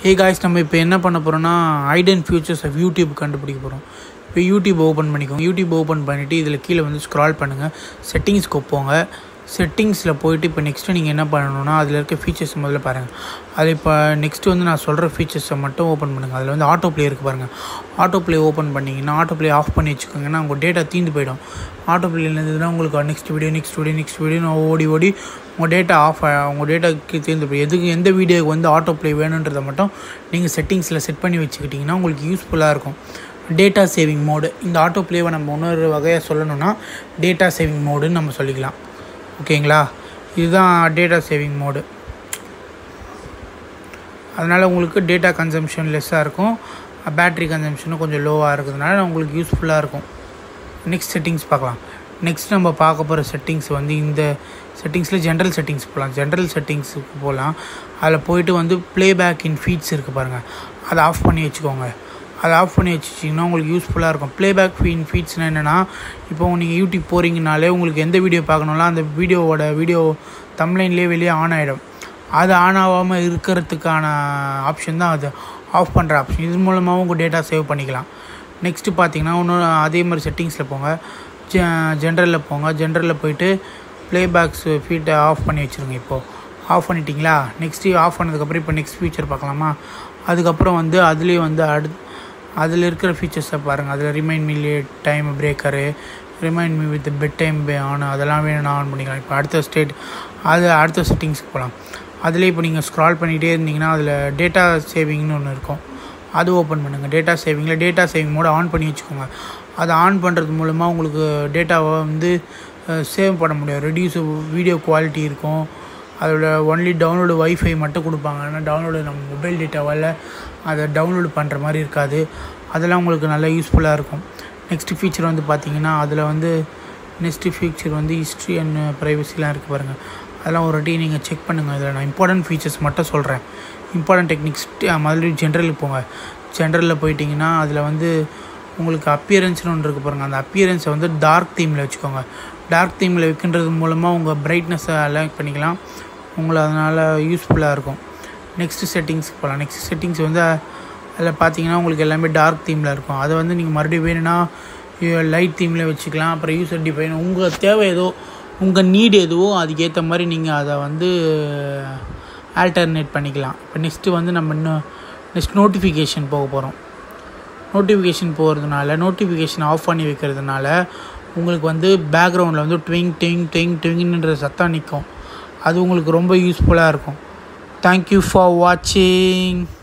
hey guys நம்ம இப்போ என்ன பண்ண போகிறோம்னா ஐடன் ஃபியூச்சர்ஸ் ஆஃப் யூடியூப் கண்டுபிடிக்க போகிறோம் இப்போ யூடியூப் ஓப்பன் பண்ணிக்கோங்க யூடியூப் ஓப்பன் பண்ணிவிட்டு இதில் கீழே வந்து ஸ்க்ரால் பண்ணுங்கள் செட்டிங்ஸ்க்கு போங்க செட்டிங்ஸில் போயிட்டு இப்போ நெக்ஸ்ட்டு நீங்கள் என்ன பண்ணணும்னா அதில் இருக்க ஃபீச்சர்ஸ் முதல்ல பாருங்கள் அது இப்போ நெக்ஸ்ட்டு வந்து நான் சொல்கிற ஃபீச்சர்ஸை மட்டும் ஓப்பன் பண்ணுங்கள் அதில் வந்து ஆட்டோ ப்ளே இருக்குது பாருங்கள் ஆட்டோ ப்ளே ஓப்பன் பண்ணிங்கன்னா ஆட்டோ ப்ளே ஆஃப் பண்ணி வச்சுக்கோங்கன்னா உங்கள் டேட்டா தீந்து போயிடும் ஆட்டோ ப்ளே இருந்ததுன்னா உங்களுக்கு next video next video next video ஓடி ஓடி உங்கள் டேட்டா ஆஃப் உங்கள் டேட்டாக்கு தீர்ந்து போய் எதுக்கு எந்த வீடியோக்கு வந்து ஆட்டோ ப்ளே வேணுன்றதை மட்டும் நீங்கள் செட்டிங்ஸில் செட் பண்ணி வச்சுக்கிட்டிங்கன்னா உங்களுக்கு யூஸ்ஃபுல்லாக இருக்கும் டேட்டா சேவிங் மோடு இந்த ஆட்டோ ப்ளேவை நம்ம இன்னொரு வகையாக சொல்லணும்னா டேட்டா சேவிங் மோடுன்னு நம்ம சொல்லிக்கலாம் ஓகேங்களா இதுதான் டேட்டா சேவிங் மோடு அதனால் உங்களுக்கு டேட்டா கன்சம்ஷன் லெஸ்ஸாக இருக்கும் பேட்ரி கன்சம்ஷனும் கொஞ்சம் லோவாக இருக்கிறதுனால உங்களுக்கு யூஸ்ஃபுல்லாக இருக்கும் நெக்ஸ்ட் செட்டிங்ஸ் பார்க்கலாம் நெக்ஸ்ட் நம்ம பார்க்க போகிற செட்டிங்ஸ் வந்து இந்த செட்டிங்ஸில் ஜென்ரல் செட்டிங்ஸ் போகலாம் ஜென்ரல் செட்டிங்ஸுக்கு போகலாம் அதில் போயிட்டு வந்து ப்ளேபேக் இன் ஃபீட்ஸ் இருக்குது பாருங்கள் அதை ஆஃப் பண்ணி வச்சுக்கோங்க அதை ஆஃப் பண்ணி வச்சுச்சிங்கன்னா உங்களுக்கு யூஸ்ஃபுல்லாக இருக்கும் ப்ளேபேக் ஃபீன் ஃபீட்ஸ்னால் என்னென்னா இப்போ நீங்கள் யூடியூப் போகிறீங்கனாலே உங்களுக்கு எந்த வீடியோ பார்க்கணும்ல அந்த வீடியோவோட வீடியோ தம்லைன்லேயே வெளியே ஆன் ஆகிடும் அது ஆன் ஆகாமல் இருக்கிறதுக்கான ஆப்ஷன் தான் அது ஆஃப் பண்ணுற ஆப்ஷன் இது மூலமாகவும் உங்கள் டேட்டா சேவ் பண்ணிக்கலாம் நெக்ஸ்ட்டு பார்த்தீங்கன்னா இன்னொரு அதே மாதிரி செட்டிங்ஸில் போங்க ஜெ ஜென்ரலில் போங்க ஜென்ரலில் போயிட்டு ப்ளேபேக்ஸ் ஃபீட்டை ஆஃப் பண்ணி வச்சுருங்க இப்போது ஆஃப் பண்ணிட்டீங்களா நெக்ஸ்ட்டு ஆஃப் பண்ணதுக்கப்புறம் இப்போ நெக்ஸ்ட் ஃபீச்சர் பார்க்கலாமா அதுக்கப்புறம் வந்து அதுலேயே வந்து அடுத்து அதில் இருக்கிற ஃபீச்சர்ஸை பாருங்கள் அதில் remind me time breaker remind me with bed time on அதெல்லாம் வேணும் ஆன் பண்ணிக்கலாம் இப்போ அடுத்த ஸ்டேட் அது அடுத்த செட்டிங்ஸ்க்கு போகலாம் அதில் இப்போ நீங்கள் ஸ்க்ரால் பண்ணிகிட்டே இருந்தீங்கன்னா அதில் டேட்டா சேவிங்னு ஒன்று இருக்கும் அது ஓப்பன் பண்ணுங்கள் டேட்டா சேவிங்கில் டேட்டா சேவிங் மோட ஆன் பண்ணி வச்சுக்கோங்க அதை ஆன் பண்ணுறது மூலமாக உங்களுக்கு டேட்டாவை வந்து சேவ் பண்ண முடியும் ரெடியூஸ் வீடியோ குவாலிட்டி இருக்கும் அதோட ஒன்லி டவுன்லோடு ஒய்ஃபை மட்டும் கொடுப்பாங்க ஆனால் டவுன்லோடு நம்ம மொபைல் டேட்டாவால் அதை டவுன்லோடு பண்ணுற மாதிரி இருக்காது அதெல்லாம் உங்களுக்கு நல்லா யூஸ்ஃபுல்லாக இருக்கும் நெக்ஸ்ட்டு ஃபீச்சர் வந்து பார்த்தீங்கன்னா அதில் வந்து நெக்ஸ்ட்டு ஃபீச்சர் வந்து ஹிஸ்ட்ரி அண்ட் ப்ரைவசிலாம் இருக்குது பாருங்கள் அதெல்லாம் ஒரு வாட்டி நீங்கள் செக் பண்ணுங்கள் இதில் நான் இம்பார்ட்டன்ட் ஃபீச்சர்ஸ் மட்டும் சொல்கிறேன் இம்பார்ட்டன்ட் டெக்னிக்ஸ் மறுபடியும் ஜென்ரலுக்கு போங்க ஜென்ரலில் போயிட்டிங்கன்னா அதில் வந்து உங்களுக்கு அப்பியரன்ஸ்னு ஒன்று இருக்குது பாருங்கள் அந்த அப்பியரன்ஸை வந்து டார்க் தீமில் வச்சுக்கோங்க டார்க் தீமில் வைக்கின்றது மூலமாக உங்கள் பிரைட்னஸை அலைக் பண்ணிக்கலாம் உங்களை அதனால் யூஸ்ஃபுல்லாக இருக்கும் நெக்ஸ்ட்டு செட்டிங்ஸ்க்கு போகலாம் நெக்ஸ்ட் செட்டிங்ஸ் வந்து அதில் பார்த்தீங்கன்னா உங்களுக்கு எல்லாமே டார்க் தீமில் இருக்கும் அதை வந்து நீங்கள் மறுபடியும் வேணும்னா லைட் தீமில் வச்சுக்கலாம் அப்புறம் யூசர் டிஃபைன் உங்கள் தேவை ஏதோ உங்கள் நீடு எதுவோ அதுக்கேற்ற மாதிரி நீங்கள் அதை வந்து ஆல்டர்னேட் பண்ணிக்கலாம் இப்போ நெக்ஸ்ட்டு வந்து நம்ம இன்னும் நெக்ஸ்ட் நோட்டிஃபிகேஷன் போக போகிறோம் நோட்டிஃபிகேஷன் போகிறதுனால நோட்டிஃபிகேஷன் ஆஃப் பண்ணி வைக்கிறதுனால உங்களுக்கு வந்து பேக்ரவுண்டில் வந்து ட்விங் டிங் டிங் ட்விங்ன்ற சத்தம் நிற்கும் அது உங்களுக்கு ரொம்ப யூஸ்ஃபுல்லாக இருக்கும் தேங்க்யூ ஃபார் வாட்சிங்